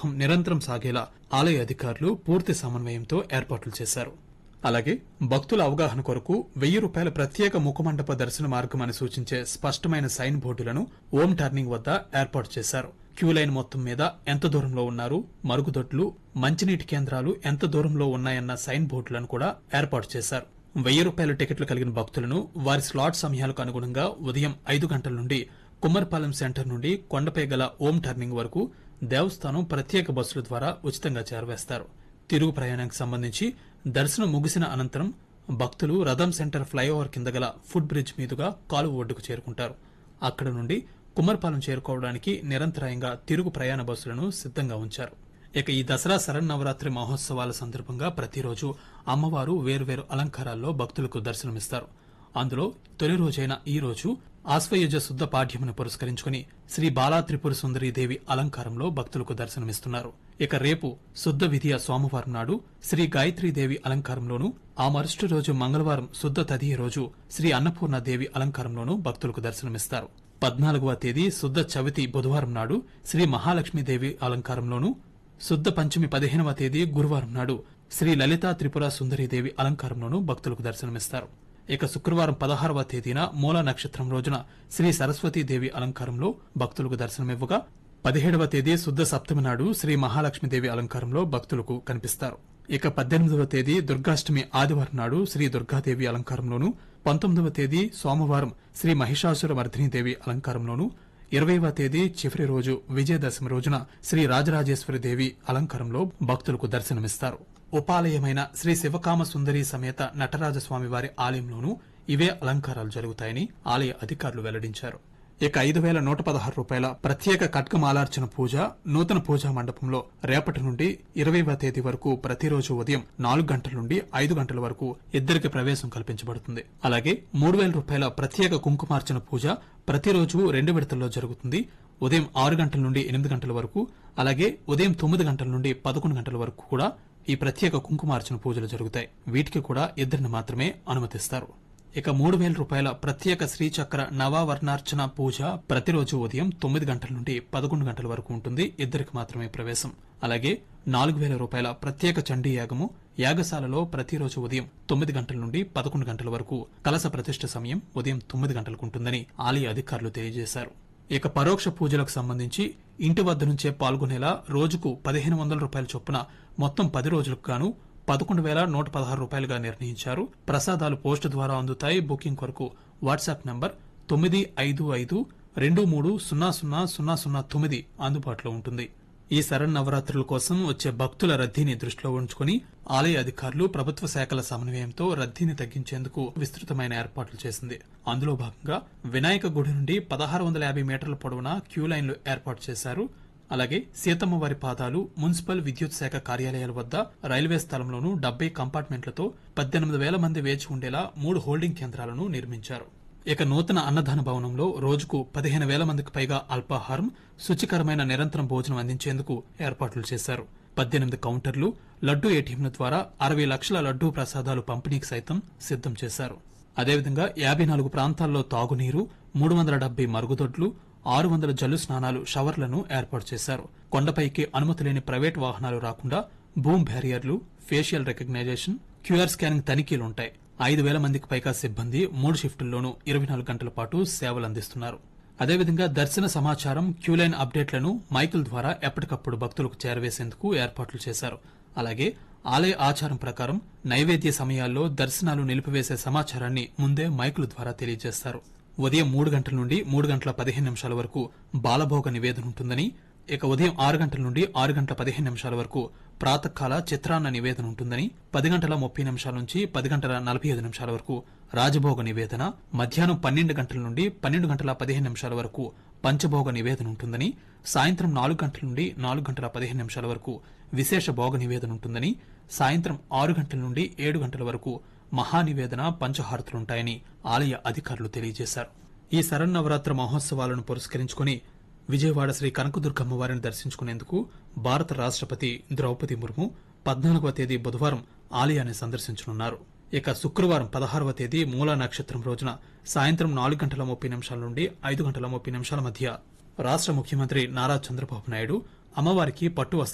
ప్రవాహం నిరంతరం సాగేలా ఆలయ అధికారులు పూర్తి సమన్వయంతో ఏర్పాట్లు చేశారు అలాగే భక్తుల అవగాహన కొరకు వెయ్యి రూపాయల ప్రత్యేక ముఖమండప దర్శన మార్గం అని సూచించే స్పష్టమైన సైన్ బోర్డులను ఓం టర్నింగ్ వద్ద ఏర్పాటు చేశారు క్యూ లైన్ మొత్తం మీద ఎంత దూరంలో ఉన్నారు మరుగుదొడ్లు మంచినీటి కేంద్రాలు ఎంత దూరంలో ఉన్నాయన్న సైన్ బోర్డులను కూడా ఏర్పాటు చేశారు వెయ్యి రూపాయల టికెట్లు కలిగిన భక్తులను వారి స్లాట్ సమయాలకు అనుగుణంగా ఉదయం ఐదు గంటల నుండి కుమ్మర్పాలెం సెంటర్ నుండి కొండపై గల ఓం టర్నింగ్ వరకు దేవస్థానం ప్రత్యేక బస్సుల ద్వారా ఉచితంగా చేరవేస్తారు తిరుగు ప్రయాణానికి సంబంధించి దర్శనం ముగిసిన అనంతరం భక్తులు రథం సెంటర్ ఫ్లైఓవర్ కింద గల ఫుట్ బ్రిడ్జ్ మీదుగా కాలువ ఒడ్డుకు చేరుకుంటారు అక్కడ నుండి కుమ్మర్పాలెం చేరుకోవడానికి నిరంతరాయంగా తిరుగు ప్రయాణ బస్సులను సిద్ధంగా ఉంచారు ఇక ఈ దసరా శరన్నవరాత్రి మహోత్సవాల సందర్భంగా ప్రతిరోజు అమ్మవారు వేర్వేరు అలంకారాల్లో భక్తులకు దర్శనమిస్తారు అందులో తొలి రోజైన ఈ రోజు ఆశ్వయుజ శుద్ధ పాఠ్యమును పురస్కరించుకుని శ్రీ బాలా త్రిపుర సుందరీ దేవి అలంకారంలో భక్తులకు దర్శనమిస్తున్నారు ఇక రేపు శుద్ధ విధియ సోమవారం నాడు శ్రీ గాయత్రీదేవి అలంకారంలోను ఆ మరుసటి రోజు మంగళవారం శుద్ధ తదియ రోజు శ్రీ అన్నపూర్ణ దేవి అలంకారంలోను భక్తులకు దర్శనమిస్తారు పద్నాలుగవ తేదీ శుద్ధ చవితి బుధవారం నాడు శ్రీ మహాలక్ష్మీదేవి అలంకారంలోను శుద్ధ పంచమి పదిహేనవ తేదీ గురువారం నాడు శ్రీ లలితా త్రిపుర సుందరీదేవి అలంకారంలోను భక్తులకు దర్శనమిస్తారు ఇక శుక్రవారం పదహారవ తేదీన మూల నక్షత్రం రోజున శ్రీ సరస్వతీదేవి అలంకారంలో భక్తులకు దర్శనమివ్వగా పదిహేడవ తేదీ శుద్ధ సప్తమి నాడు శ్రీ మహాలక్ష్మీదేవి అలంకారంలో భక్తులకు కనిపిస్తారు ఇక పద్దెనిమిదవ తేదీ దుర్గాష్టమి ఆదివారం నాడు శ్రీ దుర్గాదేవి అలంకారంలోను పంతొమ్మిదవ తేదీ సోమవారం శ్రీ మహిషాసుర మర్దినీదేవి అలంకారంలోను ఇరవైవ తేదీ చివరి రోజు విజయదశమి రోజున శ్రీ రాజరాజేశ్వరి దేవి అలంకారంలో భక్తులకు దర్శనమిస్తారు ఉపాలయమైన శ్రీ శివకామ సుందరి సమేత నటరాజస్వామి వారి ఆలయంలోనూ ఇవే అలంకారాలు జరుగుతాయని ఆలయ అధికారులు వెల్లడించారు ఇక ఐదు వేల నూట పదహారు రూపాయల ప్రత్యేక కట్కమాలార్చన పూజ నూతన పూజా మండపంలో రేపటి నుండి ఇరవైవ తేదీ వరకు ప్రతిరోజు ఉదయం నాలుగు గంటల నుండి ఐదు గంటల వరకు ఇద్దరికి ప్రవేశం కల్పించబడుతుంది అలాగే మూడు వేల రూపాయల ప్రత్యేక కుంకుమార్చన పూజ ప్రతిరోజు రెండు విడతల్లో జరుగుతుంది ఉదయం ఆరు గంటల నుండి ఎనిమిది గంటల వరకు అలాగే ఉదయం తొమ్మిది గంటల నుండి పదకొండు గంటల వరకు కూడా ఈ ప్రత్యేక కుంకుమార్చన పూజలు జరుగుతాయి వీటికి కూడా ఇద్దరిని మాత్రమే అనుమతిస్తారు ఇక మూడు వేల రూపాయల ప్రత్యేక శ్రీచక్ర నవావర్ణార్చన పూజ ప్రతిరోజు ఉదయం తొమ్మిది గంటల నుండి పదకొండు గంటల వరకు ఉంటుంది ఇద్దరికి మాత్రమే ప్రవేశం అలాగే నాలుగు వేల రూపాయల ప్రత్యేక చండీ యాగము యాగశాలలో ప్రతిరోజు ఉదయం తొమ్మిది గంటల నుండి పదకొండు గంటల వరకు కలస ప్రతిష్ఠ సమయం ఉదయం తొమ్మిది గంటలకు ఉంటుందని ఆలయ అధికారులు తెలియజేశారు ఇక పరోక్ష పూజలకు సంబంధించి ఇంటి వద్ద నుంచే పాల్గొనేలా రోజుకు పదిహేను వందల రూపాయల చొప్పున మొత్తం పది రోజులకు గాను పదకొండు వేల నూట పదహారు రూపాయలుగా నిర్ణయించారు ప్రసాదాలు పోస్టు ద్వారా అందుతాయి బుకింగ్ కొరకు వాట్సాప్ నంబర్ తొమ్మిది ఐదు ఐదు రెండు మూడు సున్నా సున్నా సున్నా సున్నా తొమ్మిది అందుబాటులో ఉంటుంది ఈ శరన్నవరాత్రుల కోసం వచ్చే భక్తుల రద్దీని దృష్టిలో ఉంచుకుని ఆలయ అధికారులు ప్రభుత్వ శాఖల సమన్వయంతో రద్దీని తగ్గించేందుకు విస్తృతమైన ఏర్పాట్లు చేసింది అందులో భాగంగా వినాయక గుడి నుండి పదహారు వందల యాభై మీటర్ల పొడవున క్యూ లైన్లు ఏర్పాటు చేశారు అలాగే సీతమ్మ వారి పాదాలు మున్సిపల్ విద్యుత్ శాఖ కార్యాలయాల వద్ద రైల్వే స్థలంలోనూ డెబ్బై కంపార్ట్మెంట్లతో పద్దెనిమిది వేల మంది వేచి ఉండేలా మూడు హోల్డింగ్ కేంద్రాలను నిర్మించారు ఇక నూతన అన్నదాన భవనంలో రోజుకు పదిహేను వేల మందికి పైగా అల్పాహారం శుచికరమైన నిరంతరం భోజనం అందించేందుకు ఏర్పాట్లు చేశారు పద్దెనిమిది కౌంటర్లు లడ్డూ ఏటీఎంల ద్వారా అరవై లక్షల లడ్డూ ప్రసాదాలు పంపిణీకి సైతం సిద్దం చేశారు అదేవిధంగా యాభై నాలుగు ప్రాంతాల్లో తాగునీరు మూడు వందల డెబ్బై మరుగుదొడ్లు ఆరు వందల జల్లు స్నానాలు షవర్లను ఏర్పాటు చేశారు కొండపైకి అనుమతి లేని ప్రైవేట్ వాహనాలు రాకుండా బూమ్ బ్యారియర్లు ఫేషియల్ రికగ్నైజేషన్ క్యూఆర్ స్కానింగ్ తనిఖీలుంటాయి ఐదు వేల మందికి పైగా సిబ్బంది మూడు షిఫ్టుల్లోనూ ఇరవై నాలుగు గంటల పాటు సేవలు అందిస్తున్నారు అదేవిధంగా దర్శన సమాచారం క్యూలైన్ అప్డేట్లను మైకుల ద్వారా ఎప్పటికప్పుడు భక్తులకు చేరవేసేందుకు ఏర్పాట్లు చేశారు అలాగే ఆలయ ఆచారం ప్రకారం నైవేద్య సమయాల్లో దర్శనాలు నిలిపివేసే సమాచారాన్ని ముందే మైకుల ద్వారా తెలియజేస్తారు ఉదయం మూడు గంటల నుండి మూడు గంటల పదిహేను నిమిషాల వరకు బాలభోగ నివేదన ఉంటుందని ఇక ఉదయం ఆరు గంటల నుండి ఆరు గంటల పదిహేను నిమిషాల వరకు ప్రాతకాల చిత్రాన్న నివేదన ఉంటుందని పది గంటల ముప్పై నిమిషాల నుంచి పది గంటల నలభై ఐదు నిమిషాల వరకు రాజభోగ నివేదన మధ్యాహ్నం పన్నెండు గంటల నుండి పన్నెండు గంటల పదిహేను నిమిషాల వరకు పంచభోగ నివేదన ఉంటుందని సాయంత్రం నాలుగు గంటల నుండి నాలుగు గంటల పదిహేను నిమిషాల వరకు విశేష భోగ నివేదన ఉంటుందని సాయంత్రం ఆరు గంటల నుండి ఏడు గంటల వరకు మహానివేదన పంచహారతులుంటాయని ఆలయ అధికారులు తెలియజేశారు ఈ శరన్నవరాత్ర మహోత్సవాలను పురస్కరించుకుని విజయవాడ శ్రీ కనకదుర్గమ్మ వారిని దర్శించుకునేందుకు భారత రాష్ట్రపతి ద్రౌపది ముర్ము పద్నాలుగవ తేదీ బుధవారం ఆలయాన్ని సందర్శించనున్నారు ఇక శుక్రవారం పదహారవ తేదీ మూలా నక్షత్రం రోజున సాయంత్రం నాలుగు గంటల ముప్పై నిమిషాల నుండి ఐదు గంటల ముప్పై నిమిషాల మధ్య రాష్ట్ర ముఖ్యమంత్రి నారా చంద్రబాబు నాయుడు అమ్మవారికి పట్టు వస్త్రాలు